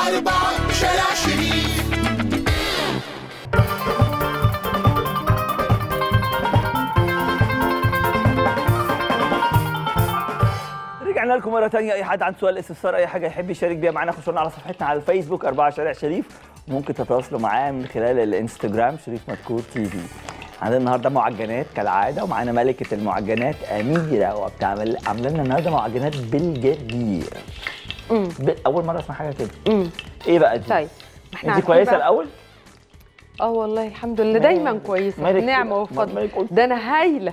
أربعة شارع شريف رجعنا لكم مره ثانيه اي حد عنده سؤال استفسار اي حاجه يحب يشارك بيها معانا خشوا لنا على صفحتنا على الفيسبوك 4 شارع شريف ممكن تتواصلوا معاه من خلال الانستجرام شريف مدكور تي في عندنا النهارده معجنات كالعاده ومعانا ملكه المعجنات اميره وبتعمل عامله لنا النهارده معجنات بالجرجير امم ب... اول مره اسمع حاجه كده امم ايه بقى دي؟ طيب احنا انت عارفين كويسه بقى- الاول؟ اه والله الحمد لله دايما كويسه مالك نعمه كده؟ وفضل مالك قلت؟ ده انا هايله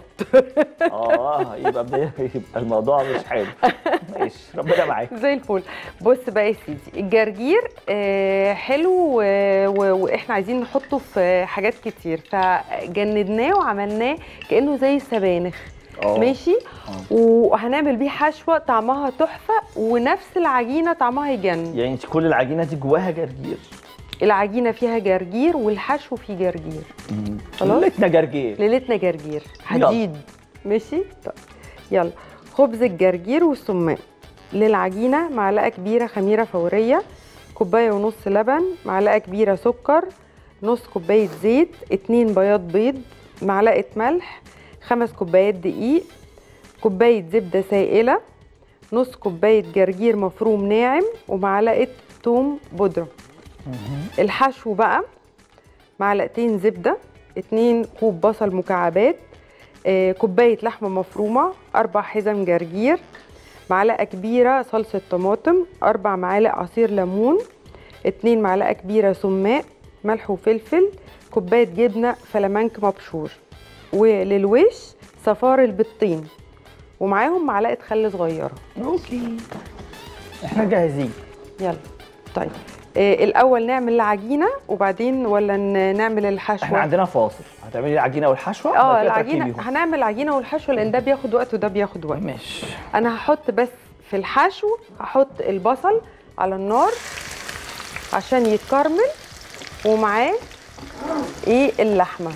اه يبقى يبقى الموضوع مش حلو ماشي ربنا معاك زي الفل بص بقى يا سيدي الجرجير آه، حلو و- و- واحنا عايزين نحطه في حاجات كتير فجندناه وعملناه كانه زي السبانخ اه. ماشي وهنعمل بيه حشوه طعمها تحفه ونفس العجينه طعمها يجنن يعني انت كل العجينه دي جواها جرجير العجينه فيها جرجير والحشو فيه جرجير خلاص. ليلتنا جرجير ليلتنا جرجير حديد ماشي طيب يلا خبز الجرجير والسمان للعجينه معلقه كبيره خميره فوريه كوبايه ونص لبن معلقه كبيره سكر نص كوبايه زيت اتنين بياض بيض معلقه ملح خمس كوبايات دقيق كوبايه زبده سائله نص كوبايه جرجير مفروم ناعم ومعلقه توم بودره الحشو بقى معلقتين زبده اتنين كوب بصل مكعبات آه، كوبايه لحمه مفرومه اربع حزم جرجير معلقه كبيره صلصه طماطم اربع معالق عصير ليمون اتنين معلقه كبيره سماق ملح وفلفل كوبايه جبنه فلامنك مبشور وللوش صفار البيضتين ومعاهم معلقه خل صغيره اوكي احنا جاهزين يلا طيب آه الاول نعمل العجينه وبعدين ولا ن- نعمل الحشوه احنا عندنا فاصل هتعملي العجينه والحشوه اه وبعد كده العجينه تركبيهم. هنعمل العجينه والحشو لان ده بياخد وقت وده بياخد وقت ماشي انا هحط بس في الحشو هحط البصل على النار عشان يتكرمل ومعاه ايه اللحمه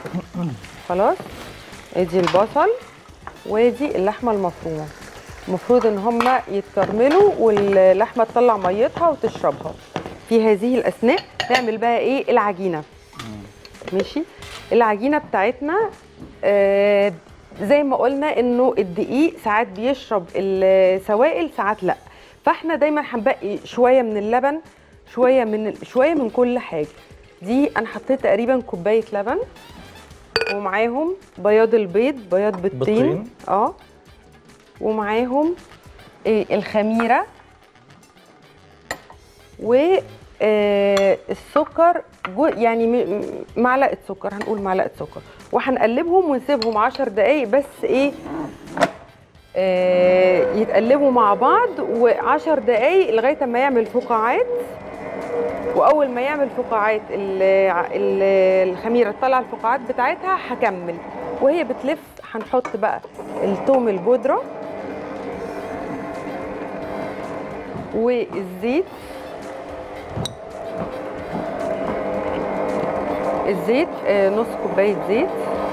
خلاص ادي البصل وادي اللحمه المفرومه المفروض ان هما يتكرملوا واللحمه تطلع ميتها وتشربها في هذه الاثناء نعمل بقى ايه العجينه ماشي العجينه بتاعتنا آه زي ما قلنا انه الدقيق ساعات بيشرب السوائل ساعات لا فاحنا دايما هنبقي شويه من اللبن شويه من ال- شويه من كل حاجه دي انا حطيت تقريبا كوبايه لبن ومعاهم بياض البيض بياض بيضتين بيضتين. اه ومعاهم إيه الخميره و آه، السكر جو يعني م- م- معلقه سكر هنقول معلقه سكر وهنقلبهم ونسيبهم 10 دقايق بس ايه آه، يتقلبوا مع بعض و10 دقايق لغايه ما يعمل فقاعات واول ما يعمل فقاعات ال- ال- الخميره تطلع الفقاعات بتاعتها هكمل وهي بتلف هنحط بقى التوم البودره والزيت الزيت آه، نص كوبايه زيت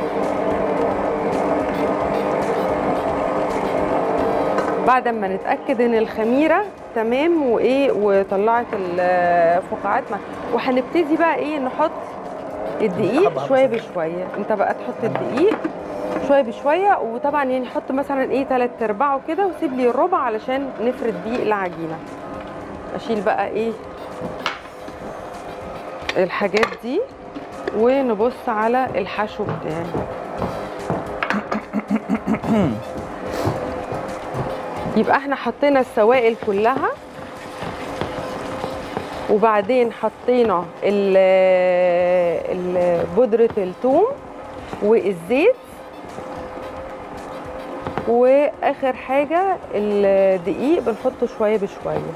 بعد ما نتاكد ان الخميره تمام وايه وطلعت الفقاعات مع- وهنبتدي بقى ايه نحط الدقيق حبة شويه حبة. بشويه انت بقى تحط الدقيق شويه بشويه وطبعا يعني حط مثلا ايه تلات ارباعه كده وسيب لي الربع علشان نفرد بيه العجينه اشيل بقى ايه الحاجات دي ونبص على الحشو بتاعي يبقى احنا حطينا السوائل كلها وبعدين حطينا ال- ال- بودرة الثوم والزيت واخر حاجة الدقيق بنحطه شوية بشوية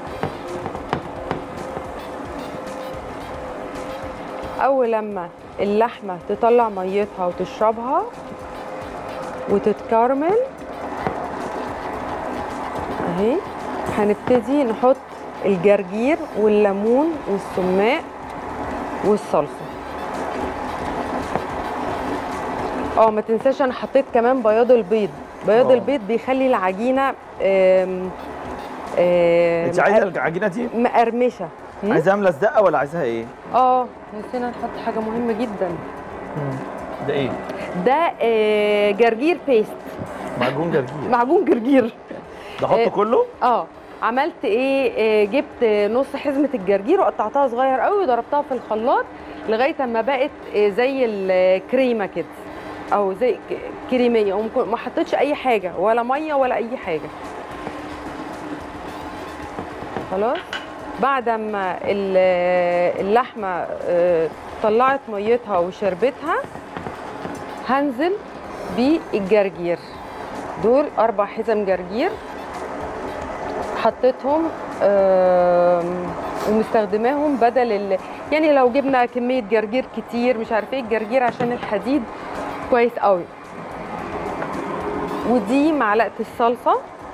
اول لما اللحمة تطلع ميتها وتشربها وتتكرمل اهي هنبتدي نحط الجرجير والليمون والسماق والصلصه اه ما تنساش انا حطيت كمان بياض البيض بياض آه. البيض بيخلي العجينه آم، آم، انت عايزه العجينه دي مقرمشه مم. عايزاها ملزقه ولا عايزاها ايه؟ اه نسينا نحط حاجه مهمه جدا ده ايه؟ ده آه، جرجير بيست معجون جرجير معجون جرجير ده احطه إيه. كله؟ اه عملت ايه آه، جبت نص حزمه الجرجير وقطعتها صغير قوي وضربتها في الخلاط لغايه اما بقت آه، زي الكريمه كده او زي ك- كريميه ومك- ما حطيتش اي حاجه ولا ميه ولا اي حاجه خلاص بعد ما ال- اللحمه آه، طلعت ميتها وشربتها هنزل بالجرجير دول اربع حزم جرجير حطيتهم آم، ومستخدماهم بدل ال... يعني لو جبنا كميه جرجير كتير مش عارفه ايه الجرجير عشان الحديد كويس قوي ودي معلقه الصلصه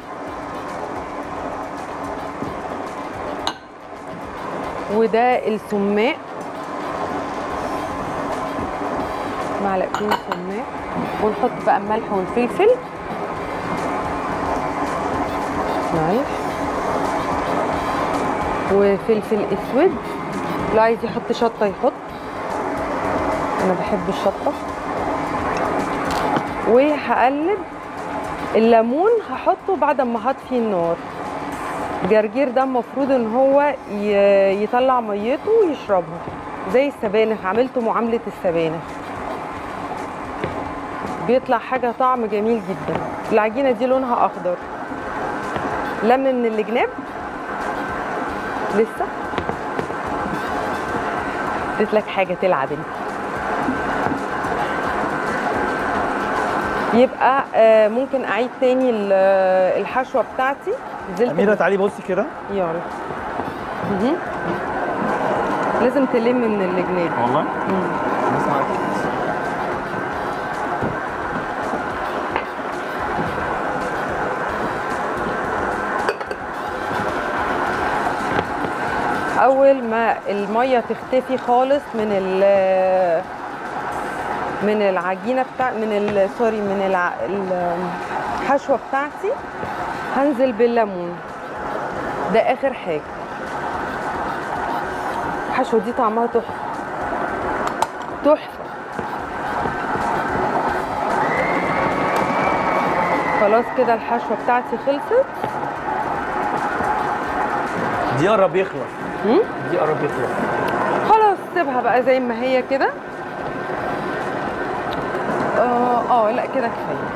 وده السماق معلقتين سماق ونحط بقى الملح والفلفل نايس وفلفل اسود لو عايز يحط شطه يحط انا بحب الشطه وهقلب الليمون هحطه بعد ما هطفي النار الجرجير ده المفروض ان هو ي- يطلع ميته ويشربها زي السبانخ عملته معامله السبانخ بيطلع حاجه طعم جميل جدا العجينه دي لونها اخضر لم من الجناب لسه اديت لك حاجه تلعب انت يبقى آه، ممكن اعيد تاني ال- الحشوه بتاعتي نزلت اميره تعالي بصي كده يلا مهم. لازم تلم من الجناب والله مم. اول ما الميه تختفي خالص من ال من العجينه بتاع من ال- سوري من الع... الحشوه بتاعتي هنزل بالليمون ده اخر حاجه الحشوه دي طعمها تحفه تحفه خلاص كده الحشوه بتاعتي خلصت دي قرب يخلص مم؟ دي قرب يخلص خلاص سيبها بقى زي ما هي كده اه اه لا كده كفايه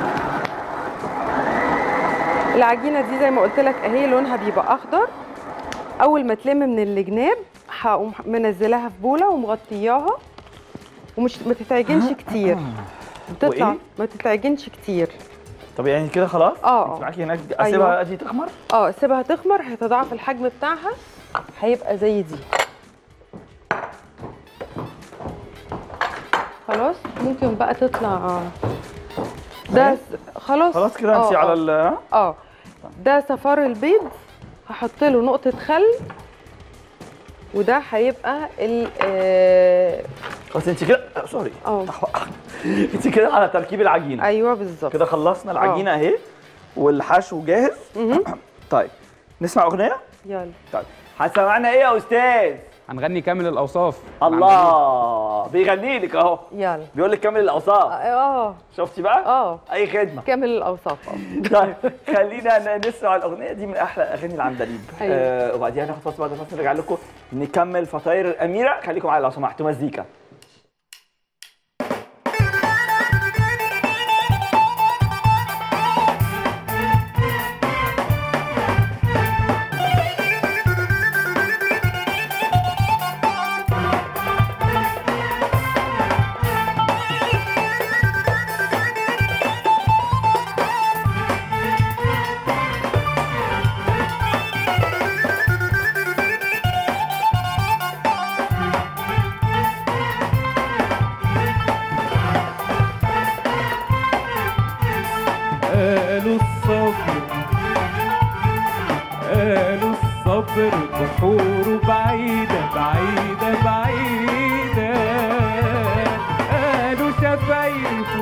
العجينه دي زي ما قلت لك اهي لونها بيبقى اخضر اول ما تلم من الجناب هقوم منزلاها في بوله ومغطياها ومش ما تتعجنش كتير بتطلع وإيه؟ ما تتعجنش كتير طب يعني كده خلاص آه، انت آه. معاكي هناك أيوة. اسيبها ادي تخمر اه سيبها تخمر هيتضاعف الحجم بتاعها هيبقى زي دي خلاص ممكن بقى تطلع ده أهي. س- خلاص خلاص كده انت آه، على آه. ال ها؟ اه ده صفار البيض هحط له نقطة خل وده هيبقى ال آه، خلاص انت كده آه، سوري اه انت كده على تركيب العجينه ايوه بالظبط كده خلصنا العجينه اهي والحشو جاهز مهم. طيب نسمع اغنيه يلا طيب هتسمعنا ايه يا استاذ هنغني كامل الاوصاف الله بيغني لك اهو يلا بيقول لك كامل الاوصاف اه شفتي بقى اه اي خدمه كامل الاوصاف اه طيب خلينا ن- نسمع الاغنيه دي من احلى اغاني العندليب أيوة. آه وبعديها ناخد فاصل بعد الفاصل نرجع لكم نكمل فطاير الاميره خليكم معايا لو سمحتوا مزيكا قالوا الصبر قالوا الصبر بحوره بعيدة بعيدة بعيدة قالوا شفايفه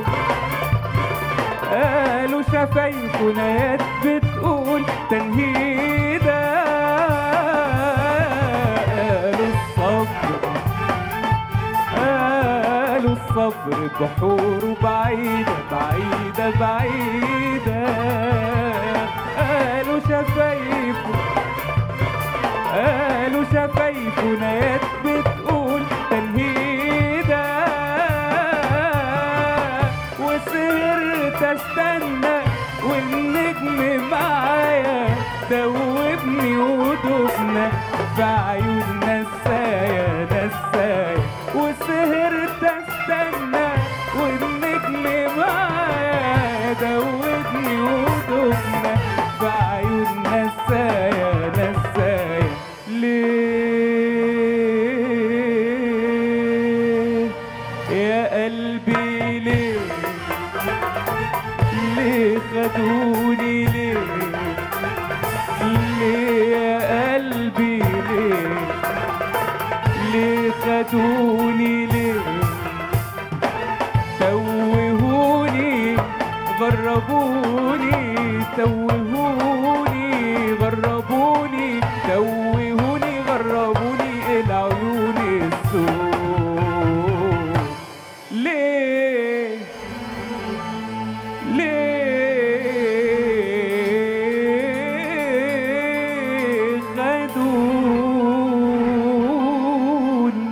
قالوا شفايفه نيات بتقول تنهيدة الصبر بحور بعيدة بعيدة بعيدة قالوا شفايفه قالوا شفايفه نايات بتقول تنهيدة وسهرت استنى والنجم معايا دوبني ودوبنا في عيون نسايا نسايا وسهرت استنى والنجم معايا دوبني ودوبنا في عيون نسايا نسايا ليه يا قلبي ليه ليه خدوني ليه ليه يا قلبي ليه ليه خدوني ليه توهوني غربوني توهوني غربوني توهوني غربوني العيون السود ليه ليه خدوني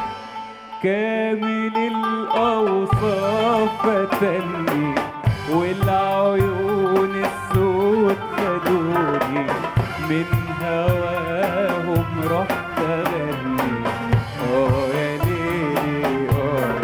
كامل الأوصاف فتني والعيون السود خدوني من هواهم رحت أغني اه يا ليلي اه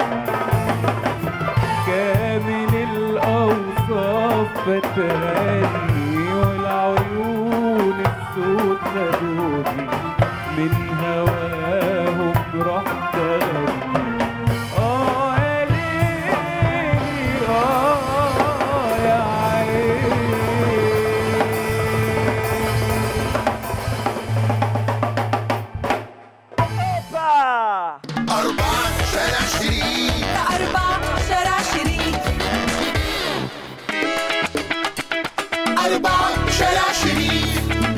كامل الأوصاف فتني والعيون السود خدوني من هواهم رحت أغني آه يا ليلي آه يا عيني با! أربعة شارع شريف أربعة شارع شريف أربعة شارع شريف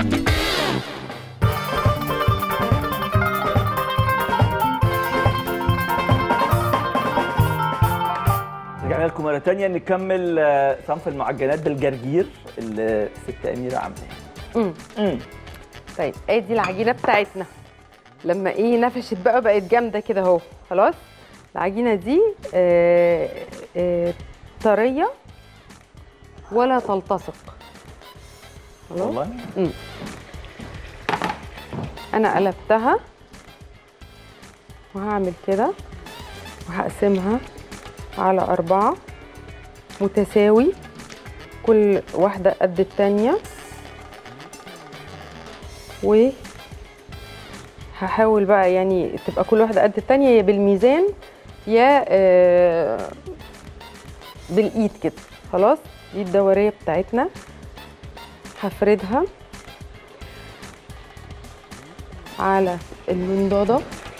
رجعنا لكم مرة تانية نكمل آه، صنف المعجنات بالجرجير اللي الست أميرة عاملاها مم. مم. طيب ادي العجينه بتاعتنا لما ايه نفشت بقى بقت جامده كده اهو خلاص العجينه دي آه آه طريه ولا تلتصق خلاص والله انا قلبتها وهعمل كده وهقسمها على أربعة متساوي كل واحدة قد التانية و هحاول بقى يعني تبقى كل واحدة قد التانية يا بالميزان يا آه، بالإيد كده خلاص دي الدورية بتاعتنا هفردها على المنضدة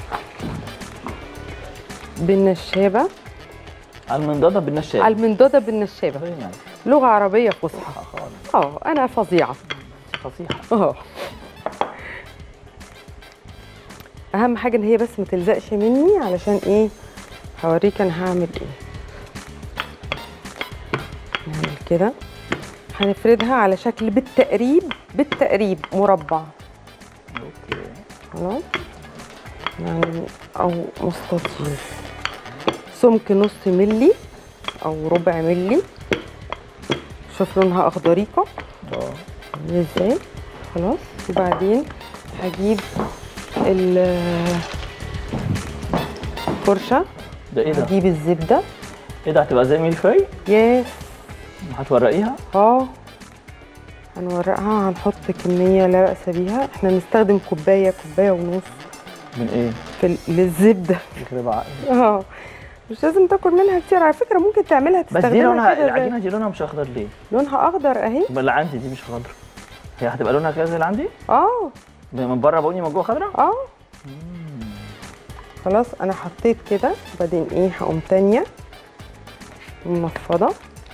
بالنشابة على المنضدة بالنشاب على المنضدة بالنشابة Very nice. لغة عربية فصحى صح خالص اه أنا فظيعة فصيحة اه أهم حاجة إن هي بس ما تلزقش مني علشان إيه هوريك أنا هعمل إيه نعمل كده هنفردها على شكل بالتقريب بالتقريب مربع اوكي خلاص يعني او مستطيل سمك نص ملي او ربع ملي شوف لونها اخضريقه اه عامل ازاي خلاص وبعدين هجيب ال- الفرشه ده ايه ده؟ هجيب الزبده ايه ده هتبقى زي ميلفي؟ ياس هتورقيها؟ اه هنورقها هنحط كميه لا باس بيها احنا نستخدم كوبايه كوبايه ونص من ايه؟ في ال- للزبده يخرب عقلي اه مش لازم تاكل منها كتير على فكره ممكن تعملها بس تستخدمها دي لونها كده زي- العجينه دي لونها مش اخضر ليه؟ لونها اخضر اهي ما اللي عندي دي مش خضر هي هتبقى لونها كده زي اللي عندي؟ اه من بره بني من جوه خضرا؟ اه خلاص انا حطيت كده وبعدين ايه هقوم تانية منفضه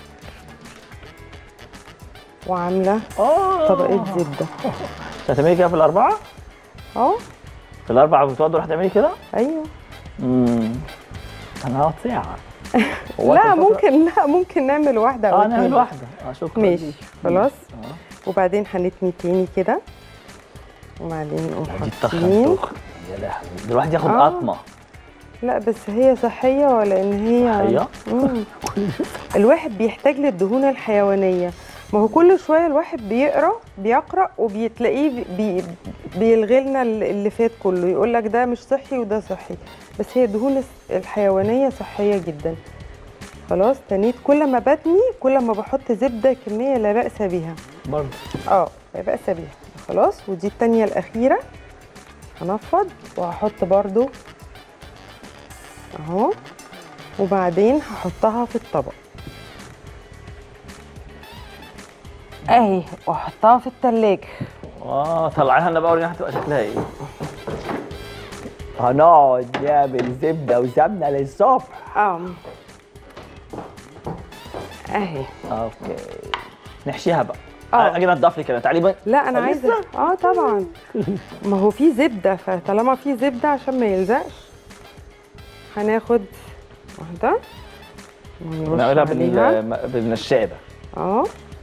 وعامله اه طبقه زبده هتعملي كده في الاربعه؟ اه في الاربعه بتقعد تروح تعملي كده؟ ايوه امم انا هقعد ساعه هو لا وقت الفترة- ممكن لا ممكن نعمل واحده أو اه نعمل اتنين. واحده اه شكرا ماشي ليك. خلاص اه وبعدين هنتني تاني كده وبعدين نقوم دي تخن حاطين تخن يا لهوي ده الواحد ياخد آه. قطمه لا بس هي صحيه ولا ان هي صحية؟ مم. الواحد بيحتاج للدهون الحيوانيه ما هو كل شويه الواحد بيقرا بيقرا وبيتلاقيه بي بيلغي لنا اللي فات كله يقول لك ده مش صحي وده صحي بس هي الدهون الحيوانيه صحيه جدا خلاص تنيت كل ما بتني كل ما بحط زبده كميه لا باس بها برضه اه لا باس بها خلاص ودي التانية الاخيره هنفض وهحط برضو اهو وبعدين هحطها في الطبق اهي واحطها في التلاجة اه طلعيها لنا بقى ورينا هتبقى شكلها ايه هنقعد نعمل زبده وسمنه للصبح اه اهي اوكي نحشيها بقى آه. اجي انضف لي كده تعالي بقى لا انا لسه؟ عايزه اه طبعا ما هو في زبده فطالما في زبده عشان ما يلزقش هناخد واحده ونرش نعملها عليها. بال... بالنشابه اه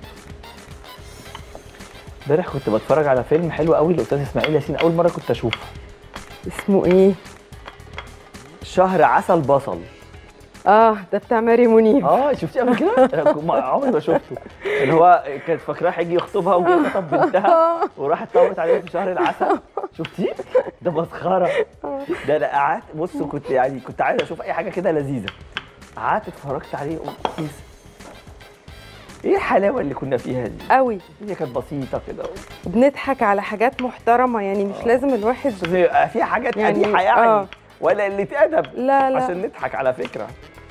امبارح كنت بتفرج على فيلم حلو قوي لاستاذ اسماعيل ياسين اول مره كنت اشوفه اسمه ايه شهر عسل بصل اه ده بتاع ماري منيب اه شفتيه قبل كده أنا كنت- ما- عمري ما شفته اللي هو كانت فاكراه هيجي يخطبها وجه خطب بنتها وراحت طوت عليه في شهر العسل شفتيه ده مسخره ده انا قعدت بص كنت يعني كنت عايز اشوف اي حاجه كده لذيذه قعدت اتفرجت عليه قلت إيه ده؟ ايه الحلاوه اللي كنا فيها دي قوي هي كانت بسيطه كده وبنضحك على حاجات محترمه يعني مش لازم الواحد بس يبقى في حاجات يعني- قبيحه يعني آه. ولا قله ادب لا لا عشان نضحك على فكره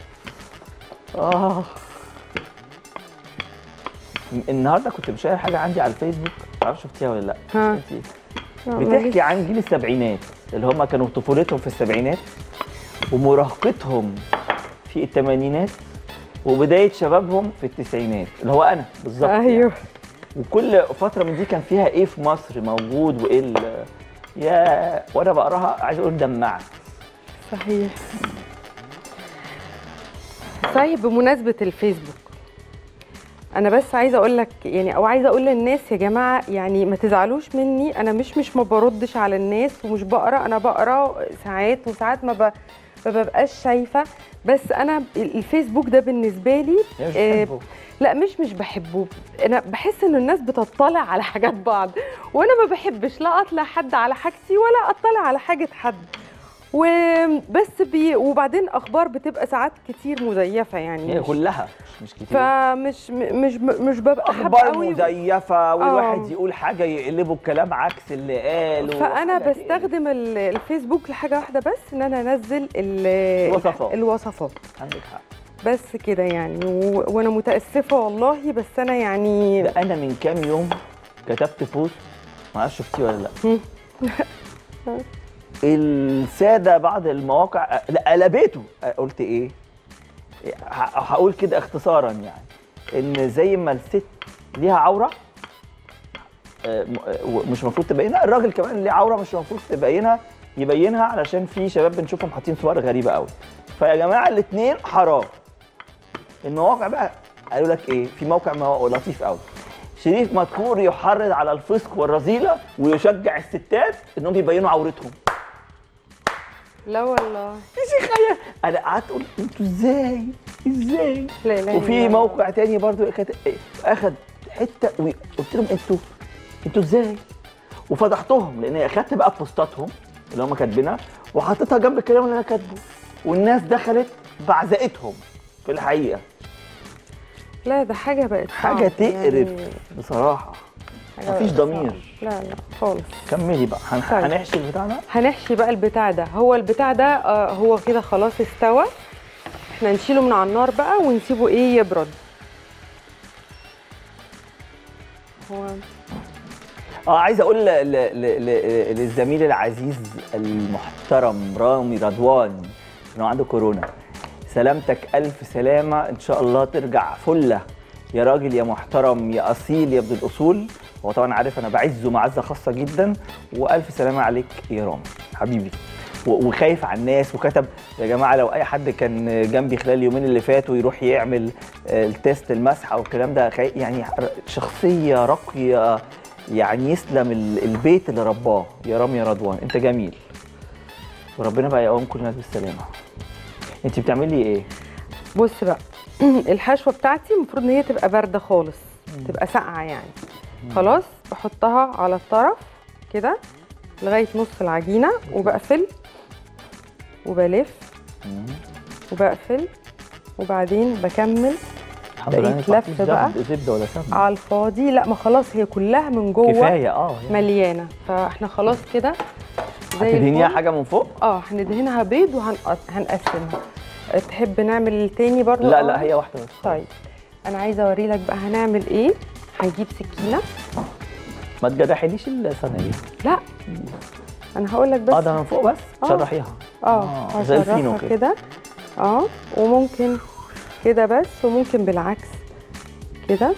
اه النهارده كنت مشاهد حاجه عندي على الفيسبوك معرفش شفتيها ولا لا ها. شفتي؟ لا، بتحكي عن جيل السبعينات اللي هم كانوا طفولتهم في السبعينات ومراهقتهم في الثمانينات وبدايه شبابهم في التسعينات اللي هو انا بالظبط يعني. ايوه وكل فتره من دي كان فيها ايه في مصر موجود وايه ال- يا وانا بقراها عايز اقول دمعت صحيح صحيح بمناسبة الفيسبوك أنا بس عايزة أقول لك يعني أو عايزة أقول للناس يا جماعة يعني ما تزعلوش مني أنا مش مش ما بردش على الناس ومش بقرا أنا بقرا ساعات وساعات ما, ب... ما ببقاش شايفة بس أنا الفيسبوك ده بالنسبة لي هي مش آه، بتحبه. لا مش مش بحبه انا بحس ان الناس بتطلع على حاجات بعض وانا ما بحبش لا اطلع حد على حاجتي ولا اطلع على حاجه حد وبس بي وبعدين اخبار بتبقى ساعات كتير مزيفه يعني هي مش كلها مش مش كتير فمش م- مش مش ببقى حابه اخبار قوي مزيفه والواحد آه. يقول حاجه يقلبوا الكلام عكس اللي قاله فانا حاجة بستخدم ال- الفيسبوك لحاجه واحده بس ان انا انزل ال- الوصفات. الوصفات إيه؟ عندك حق بس كده يعني و... وانا متاسفه والله بس انا يعني ده انا من كام يوم كتبت بوست ما اعرفش شفتيه ولا لا هم. الساده بعض المواقع لا قلبته قلت ايه ه- هقول كده اختصارا يعني ان زي ما الست ليها عوره آه، م- آه، مش المفروض تبينها الراجل كمان ليه عوره مش المفروض تبينها يبينها علشان في شباب بنشوفهم حاطين صور غريبه قوي فيا جماعه الاثنين حرام المواقع بقى قالوا لك ايه في موقع مو- لطيف قوي شريف مذكور يحرض على الفسق والرذيله ويشجع الستات انهم يبينوا عورتهم لا والله يا شيخ أنا- انا قعدت اقول انتوا ازاي ازاي لا اله وفي إلا الله. موقع تاني برضو كانت اخد حته وقلت لهم انتوا انتوا ازاي وفضحتهم لان اخدت بقى بوستاتهم اللي هم كاتبينها وحطيتها جنب الكلام اللي انا كاتبه والناس دخلت بعزقتهم في الحقيقه لا ده حاجه بقت حاجه صعب تقرف يعني بصراحه حاجة مفيش بقت ضمير. صعب. لا لا خالص كملي بقى هن- طيب. هنحشي البتاع ده هنحشي بقى البتاع ده هو البتاع ده آه هو كده خلاص استوى احنا نشيله من على النار بقى ونسيبه ايه يبرد هو اه عايز اقول ل- ل- ل- ل- للزميل العزيز المحترم رامي رضوان انه عنده كورونا سلامتك الف سلامه ان شاء الله ترجع فله يا راجل يا محترم يا اصيل يا ابن الاصول هو طبعا عارف انا بعزه معزه خاصه جدا والف سلامه عليك يا رامي حبيبي و- وخايف على الناس وكتب يا جماعه لو اي حد كان جنبي خلال اليومين اللي فاتوا يروح يعمل آه، التيست المسح او الكلام ده خاي- يعني شخصيه راقيه يعني يسلم ال- البيت اللي رباه يا رامي يا رضوان انت جميل وربنا بقى يقوم كل الناس بالسلامه انت بتعملي ايه بص بقى الحشوه بتاعتي المفروض ان هي تبقى بارده خالص تبقى ساقعه يعني خلاص بحطها على الطرف كده لغايه نص العجينه وبقفل وبلف وبقفل وبعدين بكمل الحمد لله بقيت إن ما لف فيش بقى. زبد- زبده ولا سمنه على الفاضي لا ما خلاص هي كلها من جوه كفايه اه يعني. مليانه فاحنا خلاص كده زي هتدهنيها الفل. حاجه من فوق اه هندهنها بيض وهنقسمها تحب نعمل التاني برضو لا أول؟ لا هي واحده بس طيب انا عايزه اوري لك بقى هنعمل ايه هنجيب سكينه ما تجرحليش الصينيه لا انا هقول لك بس اه ده من فوق بس آه. شرحيها اه آه، زي الفينو هشرحها كده. كده اه وممكن كده بس وممكن بالعكس كده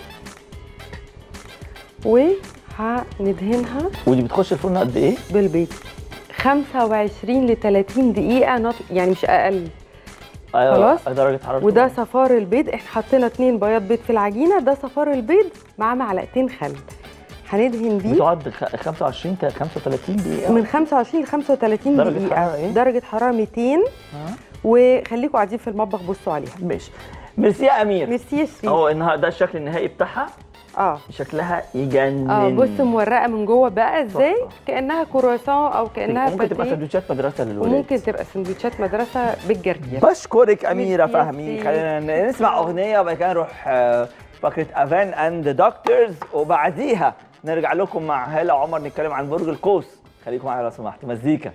وهندهنها ودي بتخش الفرن قد ايه؟ بالبيض 25 ل 30 دقيقة نط... يعني مش أقل خلاص. درجه حراره وده صفار البيض احنا حطينا اتنين بياض بيض في العجينة ده صفار البيض مع معلقتين خل هندهن بيه بتقعد خ- 25 ل 35 دقيقه من 25 ل 35 درجة دقيقة حرارة إيه؟ درجة حرارة 200 وخليكم قاعدين في المطبخ بصوا عليها ماشي ميرسي يا امير ميرسي يا شريف هو النهارده ده الشكل النهائي بتاعها اه شكلها يجنن اه بص مورقه من جوه بقى ازاي تحفة. كانها كرواسون او كانها ممكن تبقى باتيه سندوتشات مدرسه للولاد وممكن تبقى سندوتشات مدرسه بالجرجير بشكرك اميره ميرسي. فهمي خلينا نسمع اغنيه وبعد كده نروح آه، فقره افان اند دكتورز وبعديها نرجع لكم مع هاله عمر نتكلم عن برج القوس خليكم معايا لو سمحت مزيكا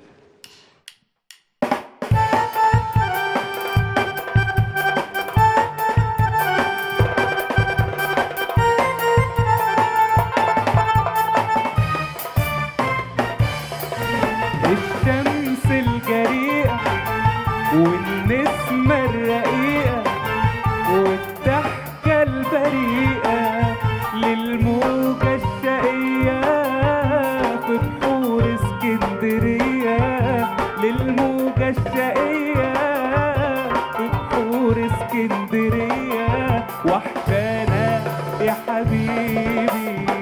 الشمس الجريئة والنسمة الرقيقة والضحكة البريئة للموجة الشقية في بحور اسكندرية للموجة الشقية في بحور اسكندرية وحشانا يا حبيبي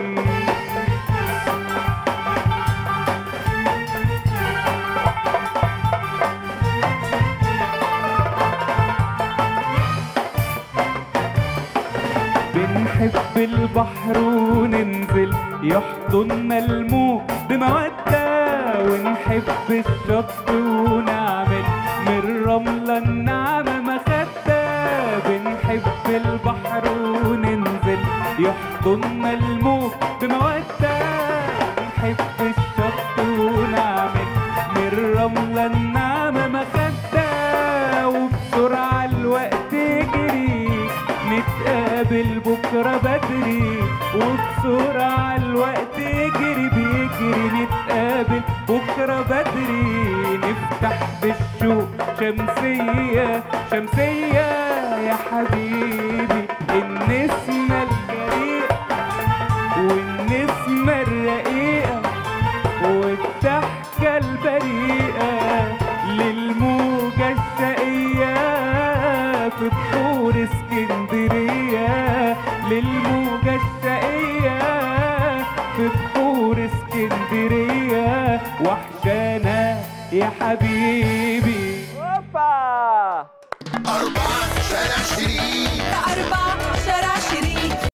بنحب البحر وننزل يحضننا الموج بمودة ونحب الشط ونعمل من الرملة الناعمة مخدة بنحب البحر وننزل يحضننا الموج بمودة نحب الشط ونعمل من الرملة الناعمة مخدة وبسرعة الوقت يجري نتقابل بكرة بدري وبسرعة الوقت يجري بيجري نتقابل بكرة بدري نفتح بالشوق شمسية شمسية يا حبيبي النسمة الجريئة والنسمة الرقيقة والضحكة البريئة للموجة الشقية في بحور اسكندرية للموجة الشقية في بحور اسكندرية وحشانا يا حبيبي اوبا أربعة